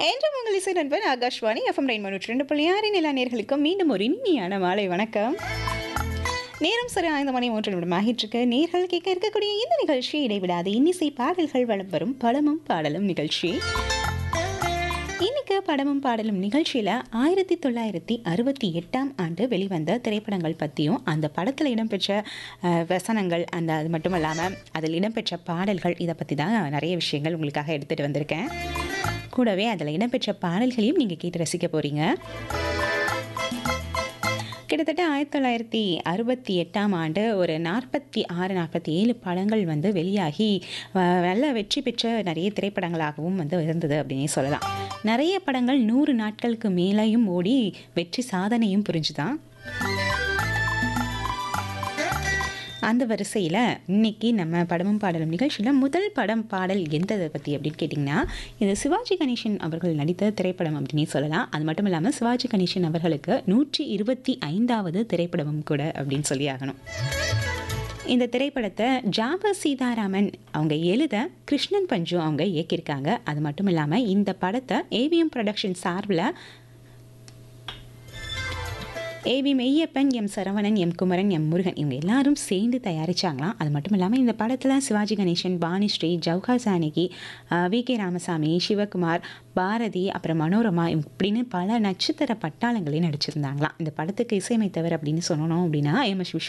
என்றும் உங்கள் இசை நண்பன் ஆகாஷ்வாணி எஃப்எம் ரெயின் தொண்ணூற்றி ரெண்டு புள்ளி ஆறு நிலா நேர்களுக்கும் மீண்டும் ஒரு இனிமையான மாலை வணக்கம் நேரம் சரி ஐந்து மணி மூன்று நிமிடம் ஆகிட்டு நேர்கள் கேட்க இருக்கக்கூடிய இந்த நிகழ்ச்சி இடைவிடாது இன்னிசை பாடல்கள் வளம் வரும் படமும் பாடலும் நிகழ்ச்சி இன்னைக்கு படமும் பாடலும் நிகழ்ச்சியில் ஆயிரத்தி தொள்ளாயிரத்தி அறுபத்தி எட்டாம் ஆண்டு வெளிவந்த திரைப்படங்கள் பற்றியும் அந்த படத்தில் இடம்பெற்ற அஹ், வசனங்கள் அந்த அது மட்டும் இல்லாமல் அதில் இடம்பெற்ற பாடல்கள் இதை பற்றி தான் நிறைய விஷயங்கள் உங்களுக்காக எடுத்துகிட்டு வந்திருக்கேன் கூடவே அதில் இடம்பெற்ற பாடல்களையும் நீங்கள் கேட்டு ரசிக்க போகிறீங்க கிட்டத்தட்ட ஆயிரத்தி தொள்ளாயிரத்தி அறுபத்தி எட்டாம் ஆண்டு ஒரு நாற்பத்தி ஆறு நாற்பத்தி ஏழு படங்கள் வந்து வெளியாகி அஹ், நல்ல வெற்றி பெற்ற நிறைய திரைப்படங்களாகவும் வந்து இருந்தது அப்படின்னே சொல்லலாம் நிறைய படங்கள் நூறு நாட்களுக்கு மேலேயும் ஓடி வெற்றி சாதனையும் புரிஞ்சுதான் அந்த வரிசையில் இன்னைக்கு நம்ம படமும் பாடலும் நிகழ்ச்சியில் முதல் படம் பாடல் எந்ததை பற்றி அப்படின்னு கேட்டிங்கன்னா இது சிவாஜி கணேசன் அவர்கள் நடித்த திரைப்படம் அப்படின்னே சொல்லலாம் அது மட்டும் இல்லாமல் சிவாஜி கணேசன் அவர்களுக்கு நூற்றி இருபத்தி ஐந்தாவது திரைப்படமும் கூட அப்படின்னு சொல்லி ஆகணும் இந்த திரைப்படத்தை ஜாபர் சீதாராமன் அவங்க எழுத கிருஷ்ணன் பஞ்சு அவங்க இயக்கியிருக்காங்க அது மட்டும் இல்லாமல் இந்த படத்தை ஏவிஎம் ப்ரொடக்ஷன் சார்பில் AV Meiyappan M Saravanan M Kumaran M Murugan இவங்க எல்லாரும் சேர்ந்து தயாரிச்சாங்களாம் அது மட்டும் இல்லாமல் இந்த படத்தில் சிவாஜி கணேசன் பாணிஸ்ரீ ஜவுஹர் ஜானகி வி கே ராமசாமி சிவகுமார் பாரதி அப்புறம் மனோரமா இப்படின்னு பல நட்சத்திர பட்டாளங்களையும் நடிச்சிருந்தாங்களாம் இந்த படத்துக்கு இசையமைத்தவர் அப்படின்னு சொல்லணும் அப்படின்னா எம் எஸ்